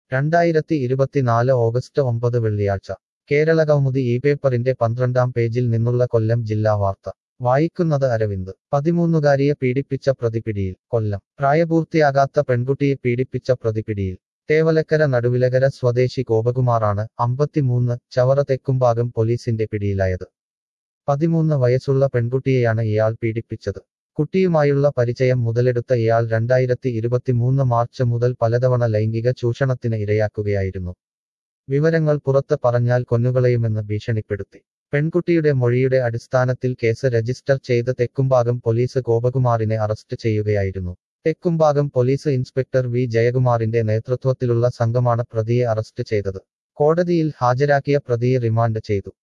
രണ്ടായിരത്തി ഇരുപത്തിനാല് ഓഗസ്റ്റ് ഒമ്പത് വെള്ളിയാഴ്ച കേരളകൗമുദി ഈ പേപ്പറിന്റെ പന്ത്രണ്ടാം പേജിൽ നിന്നുള്ള കൊല്ലം ജില്ലാ വാർത്ത വായിക്കുന്നത് അരവിന്ദ് പതിമൂന്നുകാരിയെ പീഡിപ്പിച്ച പ്രതിപിടിയിൽ കൊല്ലം പ്രായപൂർത്തിയാകാത്ത പെൺകുട്ടിയെ പീഡിപ്പിച്ച പ്രതിപിടിയിൽ തേവലക്കര നടുവിലകര സ്വദേശി ഗോപകുമാറാണ് അമ്പത്തിമൂന്ന് ചവറ തെക്കുംഭാഗം പോലീസിന്റെ പിടിയിലായത് പതിമൂന്ന് വയസ്സുള്ള പെൺകുട്ടിയെയാണ് ഇയാൾ പീഡിപ്പിച്ചത് കുട്ടിയുമായുള്ള പരിചയം മുതലെടുത്ത ഇയാൾ രണ്ടായിരത്തി ഇരുപത്തിമൂന്ന് മാർച്ച് മുതൽ പലതവണ ലൈംഗിക ചൂഷണത്തിന് ഇരയാക്കുകയായിരുന്നു വിവരങ്ങൾ പുറത്ത് പറഞ്ഞാൽ കൊന്നുകളയുമെന്ന് ഭീഷണിപ്പെടുത്തി പെൺകുട്ടിയുടെ മൊഴിയുടെ അടിസ്ഥാനത്തിൽ കേസ് രജിസ്റ്റർ ചെയ്ത് തെക്കുംഭാഗം പോലീസ് ഗോപകുമാറിനെ അറസ്റ്റ് ചെയ്യുകയായിരുന്നു തെക്കുംഭാഗം പോലീസ് ഇൻസ്പെക്ടർ വി ജയകുമാറിന്റെ നേതൃത്വത്തിലുള്ള സംഘമാണ് പ്രതിയെ അറസ്റ്റ് ചെയ്തത് കോടതിയിൽ ഹാജരാക്കിയ പ്രതിയെ റിമാൻഡ് ചെയ്തു